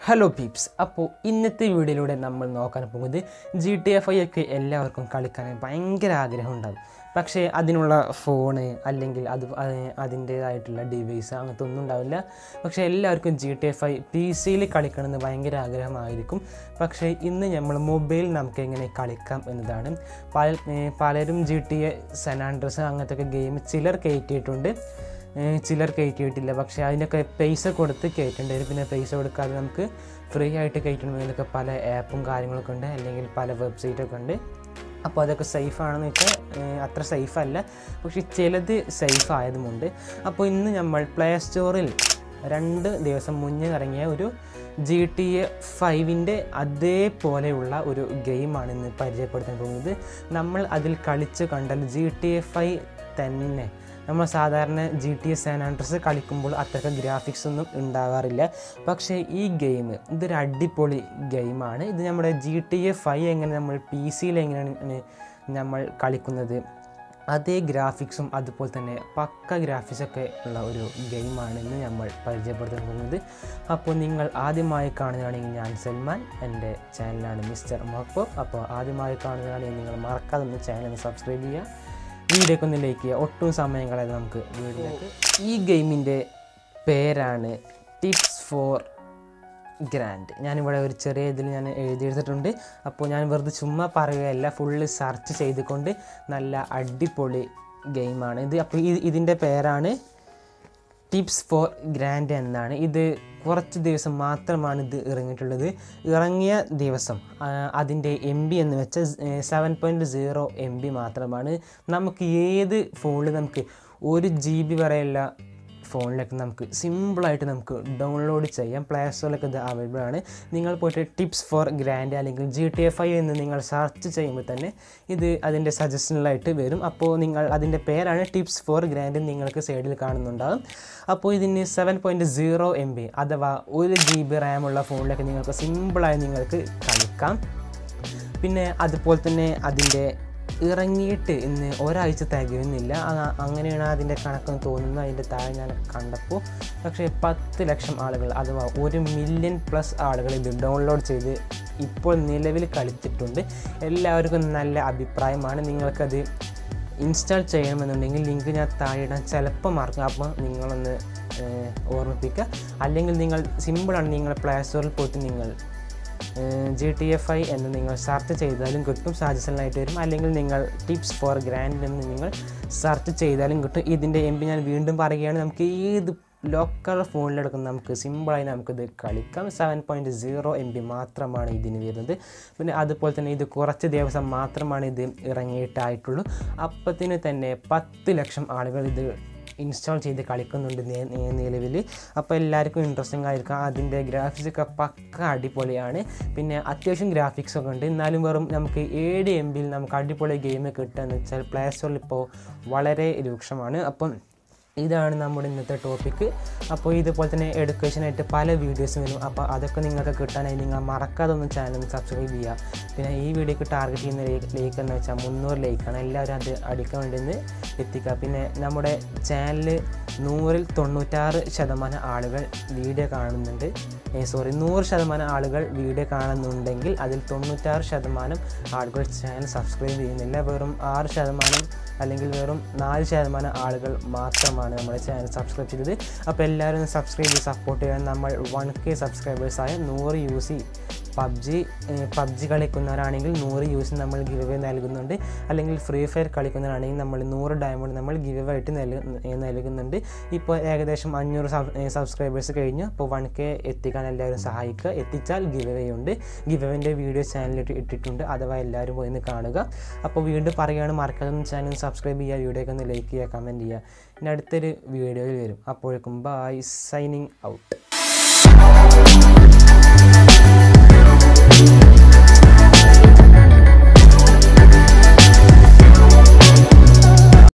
hello Pepys അപ്പോൾ ഇന്നത്തെ വീഡിയോയിലൂടെ നമ്മൾ നോക്കാൻ പോകുന്നത് ജി ടി എഫ് ഐ ഒക്കെ എല്ലാവർക്കും കളിക്കാൻ ഭയങ്കര ആഗ്രഹം ഉണ്ടാകും പക്ഷേ അതിനുള്ള ഫോണ് അല്ലെങ്കിൽ അത് അത് അതിൻ്റേതായിട്ടുള്ള ഡിവൈസ് അങ്ങനത്തെ ഒന്നും ഉണ്ടാവില്ല പക്ഷേ എല്ലാവർക്കും G T F I P സിയിൽ കളിക്കണമെന്ന് ഭയങ്കര ആഗ്രഹമായിരിക്കും പക്ഷേ ഇന്ന് നമ്മൾ മൊബൈൽ നമുക്ക് എങ്ങനെ കളിക്കാം എന്നതാണ് പല ഏർ പലരും ജി ടി എ സെനാൻഡ്രസ് അങ്ങനത്തെ ഒക്കെ ഗെയിം ചിലർ കയറ്റിയിട്ടുണ്ട് ഏഹ് ചിലർ കയറ്റിയിട്ടില്ല പക്ഷേ അതിനൊക്കെ പൈസ കൊടുത്ത് കയറ്റേണ്ടി വരും പിന്നെ പൈസ കൊടുക്കാതെ നമുക്ക് ഫ്രീ ആയിട്ട് കയറ്റണമെന്നൊക്കെ പല ആപ്പും കാര്യങ്ങളൊക്കെ ഉണ്ട് അല്ലെങ്കിൽ പല വെബ്സൈറ്റൊക്കെ ഉണ്ട് അപ്പോൾ അതൊക്കെ സേഫ് ആണെന്ന് വെച്ചാൽ ഏഹ് അത്ര സേഫ് അല്ല പക്ഷേ ചിലത് സേഫ് ആയതുമുണ്ട് അപ്പോൾ ഇന്ന് നമ്മൾ പ്ലേ സ്റ്റോറിൽ രണ്ട് ദിവസം മുന്നേ ഇറങ്ങിയ ഒരു ജി ടി എ ഫൈവിൻ്റെ അതേപോലെയുള്ള ഒരു ഗെയിമാണ് ഇന്ന് പരിചയപ്പെടുത്താൻ പോകുന്നത് നമ്മൾ അതിൽ കളിച്ച് കണ്ടാൽ ജി ടി എ ഫൈവ് തന്നെ നമ്മൾ സാധാരണ ജി ടി എസ് സാനാൻഡ്രസ് കളിക്കുമ്പോൾ അത്രയ്ക്ക് ഗ്രാഫിക്സ് ഒന്നും ഉണ്ടാകാറില്ല പക്ഷേ ഈ ഗെയിം ഇതൊരു അടിപൊളി ഗെയിമാണ് ഇത് നമ്മുടെ ജി ടി എ ഫൈവ് എങ്ങനെ നമ്മൾ പി സിയിൽ എങ്ങനെയാണ് നമ്മൾ കളിക്കുന്നത് അതേ ഗ്രാഫിക്സും അതുപോലെ തന്നെ പക്ക ഗ്രാഫിക്സൊക്കെ ഉള്ള ഒരു ഗെയിമാണ് ഇന്ന് നമ്മൾ പരിചയപ്പെടുത്താൻ പോകുന്നത് അപ്പോൾ നിങ്ങൾ ആദ്യമായി കാണുകയാണെങ്കിൽ ഞാൻ സൽമാൻ എൻ്റെ ചാനലാണ് മിസ്റ്റർ മോക്കോ അപ്പോൾ ആദ്യമായി കാണുകയാണെങ്കിൽ നിങ്ങൾ മറക്കാതെ ഒന്ന് ചാനൽ ഒന്ന് സബ്സ്ക്രൈബ് ചെയ്യുക വീഡിയോക്ക് ഒന്ന് ലൈക്ക് ചെയ്യുക ഒട്ടും സമയം കളയാതെ നമുക്ക് വീഡിയോക്ക് ഈ ഗെയിമിൻ്റെ പേരാണ് ടിപ്സ് ഫോർ ഗ്രാൻഡ് ഞാനിവിടെ ഒരു ചെറിയ ഇതിൽ ഞാൻ എഴുതിയെടുത്തിട്ടുണ്ട് അപ്പോൾ ഞാൻ വെറുതെ ചുമ്മാ പറയുകയല്ല ഫുള്ള് സെർച്ച് ചെയ്തുകൊണ്ട് നല്ല അടിപൊളി ഗെയിമാണ് ഇത് അപ്പോൾ ഈ ഇതിൻ്റെ പേരാണ് ടിപ്സ് ഫോർ ഗ്രാൻഡ് എന്നാണ് ഇത് കുറച്ച് ദിവസം മാത്രമാണ് ഇത് ഇറങ്ങിയിട്ടുള്ളത് ഇറങ്ങിയ ദിവസം ആ, അതിൻ്റെ എം ബി എന്ന് വെച്ചാൽ seven point zero M B മാത്രമാണ് നമുക്ക് ഏത് ഫോണിൽ നമുക്ക് ഒരു ജി ബി വരെയുള്ള ഫോണിലേക്ക് നമുക്ക് സിമ്പിളായിട്ട് നമുക്ക് ഡൗൺലോഡ് ചെയ്യാം പ്ലേ സ്റ്റോറിലൊക്കെ ഇത് അവൈലബിൾ ആണ് നിങ്ങൾ പോയിട്ട് ടിപ്സ് ഫോർ ഗ്രാൻഡ് അല്ലെങ്കിൽ ജി ടി എഫ് ഐ എന്ന് നിങ്ങൾ സെർച്ച് ചെയ്യുമ്പോൾ തന്നെ ഇത് അതിൻ്റെ സജഷനിലായിട്ട് വരും അപ്പോൾ നിങ്ങൾ അതിൻ്റെ പേരാണ് ടിപ്സ് ഫോർ ഗ്രാൻഡ് നിങ്ങൾക്ക് സൈഡിൽ കാണുന്നുണ്ടാകും അപ്പോൾ ഇതിന് seven point zero M B അഥവാ ഒരു ജി ബി റാമുള്ള ഫോണിലേക്ക് നിങ്ങൾക്ക് സിമ്പിളായി നിങ്ങൾക്ക് കളിക്കാം പിന്നെ അതുപോലെ തന്നെ അതിൻ്റെ ഇറങ്ങിയിട്ട് ഇന്ന് ഒരാഴ്ച തികയുന്നില്ല ആ- അങ്ങനെയാണ് അതിൻ്റെ കണക്കെന്ന് തോന്നുന്നത് അതിൻ്റെ താഴെ ഞാൻ കണ്ടപ്പോൾ പക്ഷേ പത്ത് ലക്ഷം ആളുകൾ അഥവാ ഒരു മില്യൺ പ്ലസ് ആളുകൾ ഇത് ഡൗൺലോഡ് ചെയ്ത് ഇപ്പോൾ നിലവിൽ കളിച്ചിട്ടുണ്ട് എല്ലാവർക്കും നല്ല അഭിപ്രായമാണ് നിങ്ങൾക്കത് ഇൻസ്റ്റാൾ ചെയ്യണമെന്നുണ്ടെങ്കിൽ ലിങ്ക് ഞാൻ താഴെ ഇടാൻ ചിലപ്പോൾ മറക്കും അപ്പോൾ നിങ്ങളൊന്ന് ഏഹ്, ഓർമ്മിപ്പിക്കുക അല്ലെങ്കിൽ നിങ്ങൾ സിമ്പിളാണ് നിങ്ങൾ പ്ലേ സ്റ്റോറിൽ പോയിട്ട് നിങ്ങൾ ജി ടി എഫ് ഐ എന്ന് നിങ്ങൾ സെർച്ച് ചെയ്താലും കിട്ടും സജഷനിലായിട്ട് വരും അല്ലെങ്കിൽ നിങ്ങൾ ടിപ്സ് ഫോർ ഗ്രാൻഡ് എന്ന് നിങ്ങൾ സെർച്ച് ചെയ്താലും കിട്ടും ഇതിൻ്റെ എം പി ഞാൻ വീണ്ടും പറയുകയാണ് നമുക്ക് ഏത് ലോക്കൽ ഫോണിലെടുക്കുന്ന നമുക്ക് സിമ്പിളായി നമുക്കിത് കളിക്കാം seven point zero M B മാത്രമാണ് ഇതിന് വരുന്നത് പിന്നെ അതുപോലെ തന്നെ ഇത് കുറച്ച് ദിവസം മാത്രമാണ് ഇത് ഇറങ്ങിയിട്ടായിട്ടുള്ളൂ അപ്പത്തിന് തന്നെ പത്ത് ലക്ഷം ആളുകൾ ഇത് ഇൻസ്റ്റാൾ ചെയ്ത് കളിക്കുന്നുണ്ട് നിലവിൽ അപ്പോൾ എല്ലാവർക്കും ഇൻട്രസ്റ്റിംഗ് ആയിരിക്കും അതിൻ്റെ ഗ്രാഫിക്സ് ഒക്കെ പക്ക അടിപൊളിയാണ് പിന്നെ അത്യാവശ്യം ഗ്രാഫിക്സ് ഒക്കെ ഉണ്ട് എന്നാലും വെറും നമുക്ക് ഏഴ് എം ബിയിൽ നമുക്ക് അടിപൊളി ഗെയിം കിട്ടുക എന്ന് വെച്ചാൽ പ്ലേ സ്റ്റോറിൽ ഇപ്പോൾ വളരെ രൂക്ഷമാണ് അപ്പം ഇതാണ് നമ്മുടെ ഇന്നത്തെ ടോപ്പിക്ക് അപ്പോൾ ഇതുപോലെ തന്നെ എടുക്കേഷനായിട്ട് പല വീഡിയോസും വരും അപ്പോൾ അതൊക്കെ നിങ്ങൾക്ക് കിട്ടാനായി നിങ്ങൾ മറക്കാതെ ഒന്ന് ചാനൽ ഒന്ന് സബ്സ്ക്രൈബ് ചെയ്യുക പിന്നെ ഈ വീഡിയോക്ക് ടാർഗറ്റ് ചെയ്യുന്ന ലേക്ക് എന്ന് വെച്ചാൽ മുന്നൂറ് ലൈക്കാണ് എല്ലാവരും അത് അടിക്കാൻ വേണ്ടി ഒന്ന് എത്തിക്കുക പിന്നെ നമ്മുടെ ചാനൽ നൂറിൽ തൊണ്ണൂറ്റാറ് ശതമാനം ആളുകൾ വീഡിയോ കാണുന്നുണ്ട് സോറി നൂറ് ശതമാനം ആളുകൾ വീഡിയോ കാണുന്നുണ്ടെങ്കിൽ അതിൽ തൊണ്ണൂറ്റാറ് ശതമാനം ആളുകൾ ചാനൽ സബ്സ്ക്രൈബ് ചെയ്യുന്നില്ല വെറും ആറ് ശതമാനം അല്ലെങ്കിൽ വെറും നാല് ശതമാനം ആളുകൾ മാത്രമാണ് നമ്മുടെ ചാനൽ സബ്സ്ക്രൈബ് ചെയ്തത് അപ്പോൾ എല്ലാവരും ഒന്ന് സബ്സ്ക്രൈബ് ചെയ്ത് സപ്പോർട്ട് ചെയ്യാൻ നമ്മൾ വൺ കെ സബ്സ്ക്രൈബേഴ്സായ നൂറ് യു സി പബ്ജി പബ്ജി കളിക്കുന്നവരാണെങ്കിൽ നൂറ് യൂസ് നമ്മൾ ഗിവ് അവേ നൽകുന്നുണ്ട് അല്ലെങ്കിൽ ഫ്രീ ഫയർ കളിക്കുന്നവരാണെങ്കിൽ നമ്മൾ നൂറ് ഡയമണ്ട് നമ്മൾ ഗിവ് അവേ ആയിട്ട് നൽകു നൽകുന്നുണ്ട് ഇപ്പോൾ ഏകദേശം അഞ്ഞൂറ് സബ്സ്ക്രൈബേഴ്സ് കഴിഞ്ഞു അപ്പോൾ വൺ കെ എത്തിക്കാൻ എല്ലാവരും സഹായിക്കുക എത്തിച്ചാൽ ഗിവ് അവേ ഉണ്ട് ഗിവ് അവേൻ്റെ വീഡിയോ ചാനലിൽ ഇട്ടിട്ടുണ്ട് അഥവാ എല്ലാവരും പോയി ഒന്ന് കാണുക അപ്പോൾ വീണ്ടും പറയുകയാണ് മറക്കാതെ ഒന്ന് ചാനൽ സബ്സ്ക്രൈബ് ചെയ്യുക വീഡിയോക്ക് ഒന്ന് ലൈക്ക് ചെയ്യുക കമൻറ്റ് ചെയ്യുക ഇനി അടുത്തൊരു വീഡിയോയിൽ വരും അപ്പോഴേക്കും ബൈ സൈനിങ് ഔട്ട്